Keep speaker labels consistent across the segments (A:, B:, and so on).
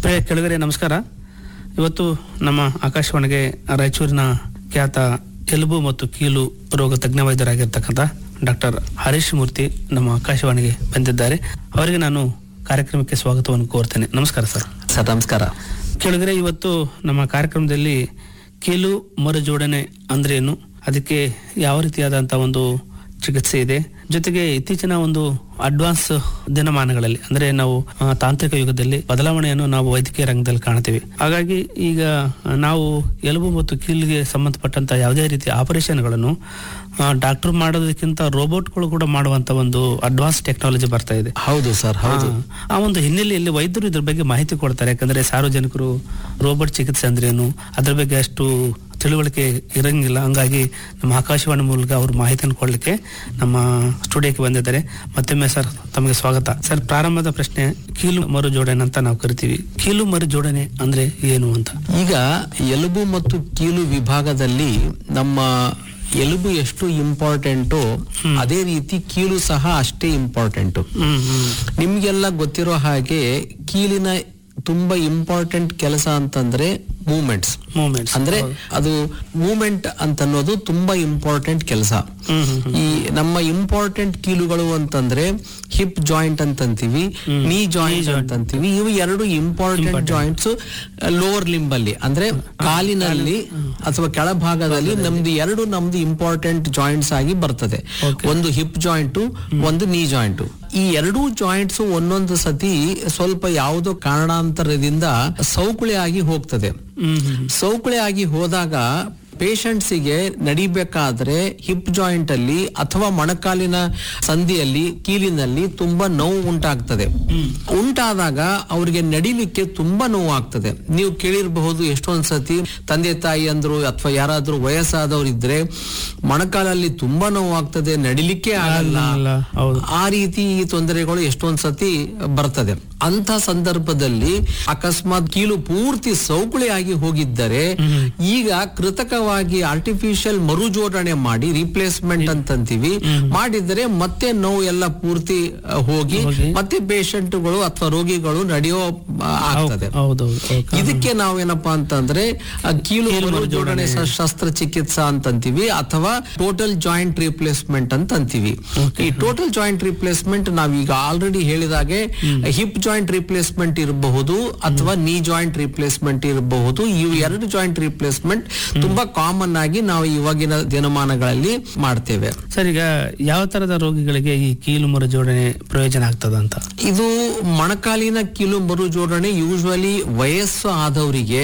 A: ಪ್ರಿಯ ಕೆಳಗರೆ ನಮಸ್ಕಾರ ಇವತ್ತು ನಮ್ಮ ಆಕಾಶವಾಣಿಗೆ ರಾಯಚೂರಿನ ಖ್ಯಾತ ಎಲುಬು ಮತ್ತು ಕೀಲು ರೋಗ ತಜ್ಞ ವೈದ್ಯರಾಗಿರ್ತಕ್ಕಂಥ ಡಾಕ್ಟರ್ ಹರೀಶ್ ಮೂರ್ತಿ ನಮ್ಮ ಆಕಾಶವಾಣಿಗೆ ಬಂದಿದ್ದಾರೆ ಅವರಿಗೆ ನಾನು ಕಾರ್ಯಕ್ರಮಕ್ಕೆ ಸ್ವಾಗತವನ್ನು ಕೋರ್ತೇನೆ ನಮಸ್ಕಾರ ಸರ್
B: ಸರ್ ನಮಸ್ಕಾರ
A: ಕೆಳಗರೆ ಇವತ್ತು ನಮ್ಮ ಕಾರ್ಯಕ್ರಮದಲ್ಲಿ ಕೀಲು ಮರುಜೋಡಣೆ ಅಂದ್ರೇನು ಅದಕ್ಕೆ ಯಾವ ರೀತಿಯಾದಂಥ ಒಂದು ಚಿಕಿತ್ಸೆ ಇದೆ ಜೊತೆಗೆ ಇತ್ತೀಚಿನ ಒಂದು ಅಡ್ವಾನ್ಸ್ ದಿನಮಾನಗಳಲ್ಲಿ ಅಂದ್ರೆ ನಾವು ಆ, ತಾಂತ್ರಿಕ ಯುಗದಲ್ಲಿ ಬದಲಾವಣೆಯನ್ನು ನಾವು ವೈದ್ಯಕೀಯ ರಂಗದಲ್ಲಿ ಕಾಣ್ತೀವಿ ಹಾಗಾಗಿ ಈಗ ನಾವು ಎಲುಬು ಮತ್ತು ಕೀಲಿಗೆ ಸಂಬಂಧಪಟ್ಟಂತ ಯಾವುದೇ ರೀತಿಯ ಆಪರೇಷನ್ಗಳನ್ನು ಡಾಕ್ಟರ್ ಮಾಡೋದಕ್ಕಿಂತ ರೋಬೋಟ್ಗಳು ಕೂಡ ಮಾಡುವಂತ ಒಂದು ಅಡ್ವಾನ್ಸ್ ಟೆಕ್ನಾಲಜಿ ಬರ್ತಾ ಇದೆ
B: ಹೌದು ಸರ್ ಹೌದು
A: ಆ ಒಂದು ಹಿನ್ನೆಲೆಯಲ್ಲಿ ವೈದ್ಯರು ಇದ್ರ ಬಗ್ಗೆ ಮಾಹಿತಿ ಕೊಡ್ತಾರೆ ಯಾಕಂದ್ರೆ ಸಾರ್ವಜನಿಕರು ರೋಬೋಟ್ ಚಿಕಿತ್ಸೆ ಅಂದ್ರೇನು ಅದ್ರ ಬಗ್ಗೆ ಅಷ್ಟು ತಿಳುವಳಿಕೆ ಇರಂಗಿಲ್ಲ ಹಂಗಾಗಿ ನಮ್ಮ ಆಕಾಶವಾಣಿ ಮೂಲಕ ಅವರು ಮಾಹಿತಿಯನ್ನು ಕೊಡ್ಲಿಕ್ಕೆ ನಮ್ಮ ಸ್ಟುಡಿಯೋಕ್ಕೆ ಬಂದಿದ್ದಾರೆ ಮತ್ತೊಮ್ಮೆ ಸರ್ ತಮಗೆ ಸ್ವಾಗತ ಸರ್ ಪ್ರಾರಂಭದ ಪ್ರಶ್ನೆ ಕೀಲು ಮರು ಜೋಡಣೆ ಅಂತ ನಾವು ಕರಿತೀವಿ ಕೀಲು ಮರು ಜೋಡಣೆ ಅಂದ್ರೆ ಏನು ಅಂತ
B: ಈಗ ಎಲುಬು ಮತ್ತು ಕೀಲು ವಿಭಾಗದಲ್ಲಿ ನಮ್ಮ ಎಲುಬು ಎಷ್ಟು ಇಂಪಾರ್ಟೆಂಟು ಅದೇ ರೀತಿ ಕೀಲು ಸಹ ಅಷ್ಟೇ ಇಂಪಾರ್ಟೆಂಟು
A: ಹ್ಮ್ ಹ್ಮ್
B: ನಿಮ್ಗೆಲ್ಲ ಗೊತ್ತಿರೋ ಹಾಗೆ ಕೀಲಿನ ತುಂಬಾ ಇಂಪಾರ್ಟೆಂಟ್ ಕೆಲಸ ಅಂತಂದ್ರೆ ಮೂಮೆಂಟ್ಸ್
A: ಮೂಮೆಂಟ್ಸ್
B: ಅಂದ್ರೆ ಅದು ಮೂಮೆಂಟ್ ಅಂತ ಅನ್ನೋದು ತುಂಬಾ ಇಂಪಾರ್ಟೆಂಟ್ ಕೆಲಸ
A: ಹ್ಮ್ ಹ್ಮ್
B: ಈ ನಮ್ಮ ಇಂಪಾರ್ಟೆಂಟ್ ಕೀಲುಗಳು ಅಂತಂದ್ರೆ ಹಿಪ್ ಜಾಯಿಂಟ್ ಅಂತಂತೀವಿ ನೀ ಜಾಯಿಂಟ್ ಅಂತಂತೀವಿ ಇವು ಎರಡು ಇಂಪಾರ್ಟೆಂಟ್ ಜಾಯಿಂಟ್ಸ್ ಲೋವರ್ ಲಿಂಬ್ ಅಲ್ಲಿ ಅಂದ್ರೆ ಕಾಲಿನಲ್ಲಿ ಅಥವಾ ಕೆಳಭಾಗದಲ್ಲಿ ನಮ್ದು ಎರಡು ನಮ್ದು ಇಂಪಾರ್ಟೆಂಟ್ ಜಾಯಿಂಟ್ಸ್ ಆಗಿ ಬರ್ತದೆ ಒಂದು ಹಿಪ್ ಜಾಯಿಂಟ್ ಒಂದು ನೀ ಜಾಯಿಂಟ್ ಈ ಎರಡೂ ಜಾಯಿಂಟ್ಸ್ ಒಂದೊಂದು ಸತಿ ಸ್ವಲ್ಪ ಯಾವುದೋ ಕಾರಣಾಂತರದಿಂದ ಸೌಕುಳಿ ಆಗಿ ಹೋಗ್ತದೆ
A: ಹ್ಮ್ ಹ್ಮ್
B: ಸೌಕಳಿ ಆಗಿ ಹೋದಾಗ ಪೇಷಂಟ್ಸಿಗೆ ನಡಿಬೇಕಾದ್ರೆ ಹಿಪ್ ಜಾಯಿಂಟ್ ಅಲ್ಲಿ ಅಥವಾ ಮೊಣಕಾಲಿನ ಸಂಧಿಯಲ್ಲಿ ಕೀಲಿನಲ್ಲಿ ತುಂಬಾ ನೋವು ಉಂಟಾಗ್ತದೆ ಉಂಟಾದಾಗ ಅವ್ರಿಗೆ ನಡಿಲಿಕ್ಕೆ ತುಂಬಾ ನೋವು ಆಗ್ತದೆ ನೀವು ಕೇಳಿರಬಹುದು ಎಷ್ಟೊಂದ್ ಸತಿ ತಂದೆ ತಾಯಿ ಅಂದ್ರು ಅಥವಾ ಯಾರಾದ್ರೂ ವಯಸ್ಸಾದವ್ರು ಇದ್ರೆ ಮೊಣಕಾಲಲ್ಲಿ ತುಂಬಾ ನೋವು ಆಗ್ತದೆ ನಡಿಲಿಕ್ಕೆ ಆಗಲ್ಲ
A: ಅಲ್ಲ ಹೌದು
B: ಆ ರೀತಿ ಈ ತೊಂದರೆಗಳು ಎಷ್ಟೊಂದ್ ಸತಿ ಬರ್ತದೆ ಅಂತ ಸಂದರ್ಭದಲ್ಲಿ ಅಕಸ್ಮಾತ್ ಕೀಲು ಪೂರ್ತಿ ಸೌಕುಳಿ ಆಗಿ ಹೋಗಿದ್ದರೆ ಈಗ ಕೃತಕವಾಗಿ ಆರ್ಟಿಫಿಷಿಯಲ್ ಮರುಜೋಡಣೆ ಮಾಡಿ ರಿಪ್ಲೇಸ್ಮೆಂಟ್ ಅಂತಂತೀವಿ ಮಾಡಿದರೆ ಮತ್ತೆ ನೋವು ಎಲ್ಲ ಪೂರ್ತಿ ಅಹ್, ಹೋಗಿ
A: ಹೋಗಿ.
B: ಮತ್ತೆ ಪೇಷಂಟ್ಗಳು ಅಥವಾ ರೋಗಿಗಳು ನಡೆಯೋ ಅಹ್, ಆಗ್ತದೆ
A: ಹೌದೌದು ಓಕೆ
B: ಇದಕ್ಕೆ ನಾವೇನಪ್ಪಾ ಅಂತಂದ್ರೆ ಆ ಕೀಲು ಮರುಜೋಡಣೆ ಶ- ಶಸ್ತ್ರಚಿಕಿತ್ಸಾ ಅಂತಂತೀವಿ ಅಥವಾ ಟೋಟಲ್ ಜಾಯಿಂಟ್ ರಿಪ್ಲೇಸ್ಮೆಂಟ್ ಅಂತ ಅಂತೀವಿ ಈ ಟೋಟಲ್ ಜಾಯಿಂಟ್ ರಿಪ್ಲೇಸ್ಮೆಂಟ್ ನಾವೀಗ ಆಲ್ರೆಡಿ ಹೇಳಿದಾಗೆ ಹಿಪ್ ಜಾಯಿಂಟ್ ರಿಪ್ಲೇಸ್ಮೆಂಟ್ ಇರಬಹುದು ಅಥವಾ ನೀ ಜಾಯಿಂಟ್ ರಿಪ್ಲೇಸ್ಮೆಂಟ್ ಇರಬಹುದು ಇವು ಎರಡು ಜಾಯಿಂಟ್ ರಿಪ್ಲೇಸ್ಮೆಂಟ್ ತುಂಬಾ ಕಾಮನ್ ಆಗಿ ನಾವು ಇವಾಗಿನ ದಿನಮಾನಗಳಲ್ಲಿ ಮಾಡ್ತೇವೆ
A: ಸರ್ ಈಗ ಯಾವ ತರದ ರೋಗಿಗಳಿಗೆ ಈ ಕೀಲು ಮರು ಜೋಡಣೆ ಪ್ರಯೋಜನ ಆಗ್ತದ ಅಂತ
B: ಇದು ಮೊಣಕಾಲಿನ ಕೀಲು ಮರುಜೋಡಣೆ ಯೂಶುವಲಿ ವಯಸ್ಸು ಆದವರಿಗೆ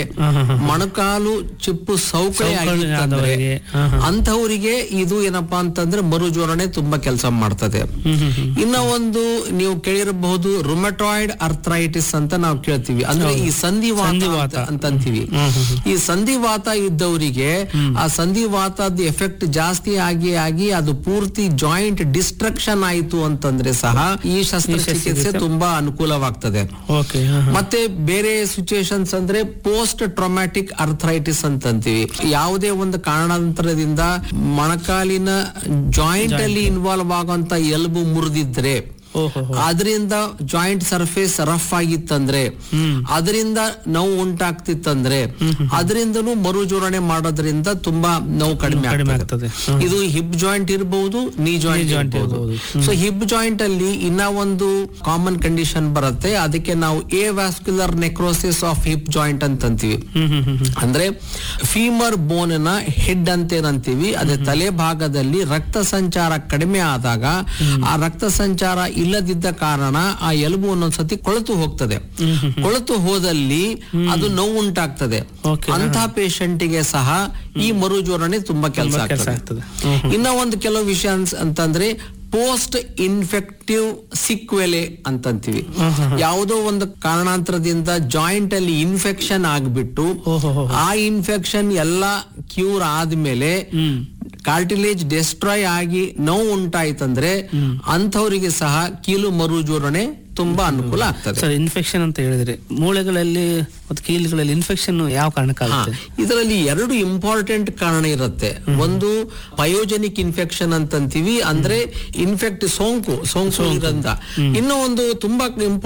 B: ಮೊಣಕಾಲು ಚಿಪ್ಪು ಸೌಕಳಿ
A: ಸೌಕಳಿ
B: ಆಗಿತ್ತಂದ್ರೆ
A: ಆದವರಿಗೆ, ಹಾ,
B: ಅಂತವರಿಗೆ ಇದು ಏನಪ್ಪಾ ಅಂತಂದ್ರೆ ಮರುಜೋಡಣೆ ತುಂಬಾ ಕೆಲಸ ಮಾಡ್ತದೆ
A: ಹ್ಮ್ ಹ್ಮ್ ಹ್ಮ್
B: ಇನ್ನ ಒಂದು ನೀವು ಕೇಳಿರಬಹುದು ರುಮಟಾಯ್ಡ್ ಅರ್ಥ್ರೈಟಿಸ್ ಅಂತ ನಾವು ಕೇಳ್ತೀವಿ ಅಂದ್ರೆ ಈ ಸಂಧಿವಾತ
A: ಸಂಧಿವಾತ.
B: ಅಂತ- ಅಂತ ಅಂತೀವಿ ಈ ಸಂಧಿವಾತ ಇದ್ದವರಿಗೆ ಆ ಸಂಧಿವಾತದ ಎಫೆಕ್ಟ್ ಜಾಸ್ತಿ ಆಗಿ ಆಗಿ ಅದು ಪೂರ್ತಿ ಜಾಯಿಂಟ್ ಡಿಸ್ಟ್ರಕ್ಷನ್ ಆಯಿತು ಅಂತಂದ್ರೆ ಸಹ ಈ ಶಸ್ತ್ರಚಿಕಿತ್ಸೆ ತುಂಬಾ ಅನುಕೂಲವಾಗ್ತದೆ
A: ಓಕೆ ಹಾ, ಹಾ.
B: ಮತ್ತೆ ಬೇರೆ ಸಿಚುಯೇಷನ್ಸ್ ಅಂದ್ರೆ ಪೋಸ್ಟ್ ಟ್ರೊಮ್ಯಾಟಿಕ್ ಅರ್ಥ್ರೈಟಿಸ್ ಅಂತ ಅಂತೀವಿ ಯಾವುದೇ ಒಂದು ಕಾರಣಾಂತರದಿಂದ ಮೊಣಕಾಲಿನ ಜಾಯಿಂಟ್ ಅಲ್ಲಿ ಇನ್ವಾಲ್ವ್ ಆಗುವಂತ ಎಲುಬು ಮುರಿದಿದ್ರೆ
A: ಓಹೋ
B: ಅದರಿಂದ ಜಾಯಿಂಟ್ ಸರ್ಫೇಸ್ ರಫ್ ಆಗಿತ್ತಂದ್ರೆ ಅದರಿಂದ ನೋವು ಉಂಟಾಗ್ತಿತ್ತಂದ್ರೆ ಅದರಿಂದನೂ ಮರುಜೋಡಣೆ ಮಾಡೋದ್ರಿಂದ ತುಂಬಾ ನೋವು ಕಡಿಮೆ
A: ಕಡಿಮೆ
B: ಆಗ್ತದೆ
A: ಆಗ್ತದೆ
B: ಇದು ಹಿಪ್ ಜಾಯಿಂಟ್ ಇರಬಹುದು ನೀ ಜಾಯಿಂಟ್
A: joint
B: ಇರಬಹುದು
A: ಇರ್ಬೋದು.
B: ಸೊ ಹಿಪ್ ಜಾಯಿಂಟ್ ಅಲ್ಲಿ ಇನ್ನ ಒಂದು ಕಾಮನ್ ಕಂಡೀಷನ್ ಬರುತ್ತೆ ಅದಕ್ಕೆ ನಾವು avascular necrosis of hip joint ಅಂತ ಅಂತೀವಿ
A: ಹ್ಮ್ ಹ್ಮ್ ಹ್ಮ್ ಹ್ಮ್
B: ಅಂದ್ರೆ ಫೀಮರ್ ಬೋನ್ ನ ಹೆಡ್ ಅಂತ ಏನಂತೀವಿ ಅದೇ ತಲೆ ಭಾಗದಲ್ಲಿ ರಕ್ತ ಸಂಚಾರ ಕಡಿಮೆ ಆದಾಗ ಆ ರಕ್ತ ಸಂಚಾರ ಇಲ್ಲದಿದ್ದ ಕಾರಣ ಆ ಎಲುಬು ಒಂದೊಂದ್ಸತಿ ಕೊಳೆತು ಹೋಗ್ತದೆ ಕೊಳೆತು ಹೋದಲ್ಲಿ ಅದು ನೋವು ಉಂಟಾಗ್ತದೆ
A: Okay.
B: ಅಂತ ಪೇಷಂಟಿಗೆ ಸಹ ಈ ಮರುಜೋಡಣೆ ತುಂಬಾ ಕೆಲಸ
A: ಕೆಲಸ
B: ಆಗ್ತದೆ
A: ಆಗ್ತದೆ
B: ಇನ್ನ ಒಂದು ಕೆಲವು ವಿಷಯ ಅನ್ಸ್- ಅಂತಂದ್ರೆ ಪೋಸ್ಟ್ ಇನ್ಫೆಕ್ಟಿವ್ ಸಿಕ್ವೆಲೆ ಅಂತಂತೀವಿ ಯಾವುದೋ ಒಂದು ಕಾರಣಾಂತರದಿಂದ ಜಾಯಿಂಟ್ ಅಲ್ಲಿ ಇನ್ಫೆಕ್ಷನ್ ಆಗ್ಬಿಟ್ಟು
A: ಓಹೋ
B: ಆ ಇನ್ಫೆಕ್ಷನ್ ಎಲ್ಲ ಕ್ಯೂರ್ ಆದ್ಮೇಲೆ
A: ಹ್ಮ್
B: ಕಾರ್ಟಿಲೇಜ್ ಡೆಸ್ಟ್ರಾಯ್ ಆಗಿ ನೋವು ಉಂಟಾಯ್ತಂದ್ರೆ ಅಂಥವರಿಗೆ ಸಹ ಕೀಲು ಮರುಜೋಡಣೆ ತುಂಬಾ ಅನುಕೂಲ ಆಗ್ತದೆ
A: ಸರ್ ಇನ್ಫೆಕ್ಷನ್ ಅಂತ ಹೇಳಿದ್ರೆ ಮೂಳೆಗಳಲ್ಲಿ ಮತ್ತು ಕೀಲುಗಳಲ್ಲಿ ಇನ್ಫೆಕ್ಷನ್ ಯಾವ ಕಾರಣಕ್ಕಾಗುತ್ತೆ
B: ಇದರಲ್ಲಿ ಎರಡು ಇಂಪಾರ್ಟೆಂಟ್ ಕಾರಣ ಇರುತ್ತೆ ಒಂದು ಪಯೋಜನಿಕ್ ಇನ್ಫೆಕ್ಷನ್ ಅಂತಂತೀವಿ ಅಂದ್ರೆ ಇನ್ಫೆಕ್ಟ್ ಸೋಂಕು ಸೋಂಕು ಇರೋದ್ರಿಂದ ಇನ್ನು ಒಂದು ತುಂಬಾ